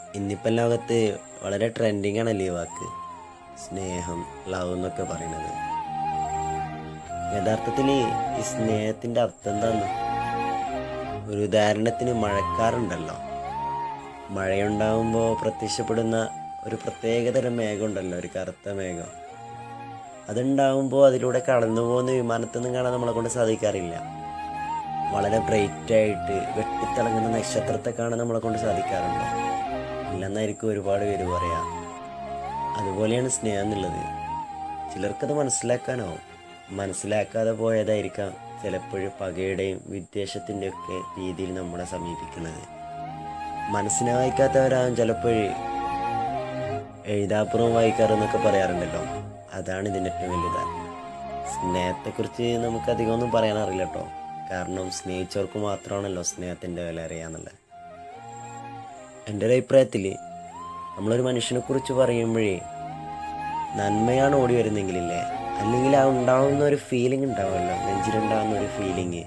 ഇന്നിപ്പം ലോകത്ത് വളരെ ട്രെൻഡിങ് ആണല്ലേ ഈ വാക്ക് സ്നേഹം ലവ് എന്നൊക്കെ പറയുന്നത് യഥാർത്ഥത്തിൽ ഈ സ്നേഹത്തിൻ്റെ അർത്ഥം എന്താന്ന് ഒരു ഉദാഹരണത്തിന് മഴക്കാറുണ്ടല്ലോ മഴയുണ്ടാകുമ്പോൾ പ്രത്യക്ഷപ്പെടുന്ന ഒരു പ്രത്യേകതരം മേഘം ഉണ്ടല്ലോ ഒരു കറുത്ത മേഘം അതുണ്ടാകുമ്പോൾ അതിലൂടെ കടന്നു പോകുന്ന വിമാനത്തിൽ നിന്നും കാണാൻ നമ്മളെ കൊണ്ട് സാധിക്കാറില്ല വളരെ ബ്രൈറ്റ് ആയിട്ട് വെട്ടിത്തിളങ്ങുന്ന നക്ഷത്രത്തെ കാണാൻ നമ്മളെ കൊണ്ട് സാധിക്കാറുണ്ടോ ഇല്ലെന്നായിരിക്കും ഒരുപാട് പേര് പറയാം അതുപോലെയാണ് സ്നേഹം എന്നുള്ളത് ചിലർക്കത് മനസ്സിലാക്കാനാവും മനസ്സിലാക്കാതെ പോയതായിരിക്കാം ചിലപ്പോഴും പകയുടെയും വിദ്വേഷത്തിൻ്റെ ഒക്കെ രീതിയിൽ നമ്മളെ സമീപിക്കുന്നത് മനസ്സിനെ വായിക്കാത്തവരാകും ചിലപ്പോഴും എഴുതാപ്പുറം വായിക്കാറെന്നൊക്കെ പറയാറുണ്ടല്ലോ അതാണ് ഇതിൻ്റെ ഏറ്റവും വലിയ സ്നേഹത്തെക്കുറിച്ച് നമുക്ക് അധികമൊന്നും പറയാനറിയില്ല കേട്ടോ കാരണം സ്നേഹിച്ചവർക്ക് മാത്രമാണല്ലോ സ്നേഹത്തിൻ്റെ വില അറിയാന്നുള്ളത് എൻ്റെ ഒരു അഭിപ്രായത്തിൽ നമ്മളൊരു മനുഷ്യനെ കുറിച്ച് പറയുമ്പോഴേ നന്മയാണ് ഓടി വരുന്നെങ്കിലില്ലേ അല്ലെങ്കിൽ ആ ഉണ്ടാവുന്ന ഒരു ഫീലിംഗ് ഉണ്ടാവുമല്ലോ നെഞ്ചിലുണ്ടാവുന്ന ഒരു ഫീലിംഗ്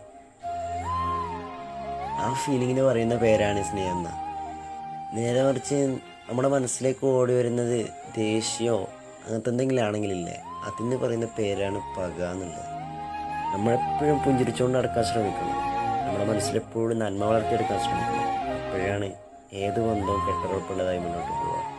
ആ ഫീലിങ്ങിന് പറയുന്ന പേരാണ് സ്നേഹം എന്ന നേരെ മറിച്ച് നമ്മുടെ മനസ്സിലേക്ക് ഓടി വരുന്നത് ദേഷ്യമോ അങ്ങനത്തെ എന്തെങ്കിലും ആണെങ്കിലില്ലേ അതിന് പറയുന്ന പേരാണ് പക എന്നുള്ളത് നമ്മളെപ്പോഴും പുഞ്ചിരിച്ചുകൊണ്ട് നടക്കാൻ ശ്രമിക്കണം നമ്മുടെ മനസ്സിലെപ്പോഴും നന്മ വളർത്തിയെടുക്കാൻ ശ്രമിക്കണം അപ്പോഴാണ് ഏത് ബന്ധവും കെട്ടുറപ്പുള്ളതായി മുന്നോട്ട് പോവുക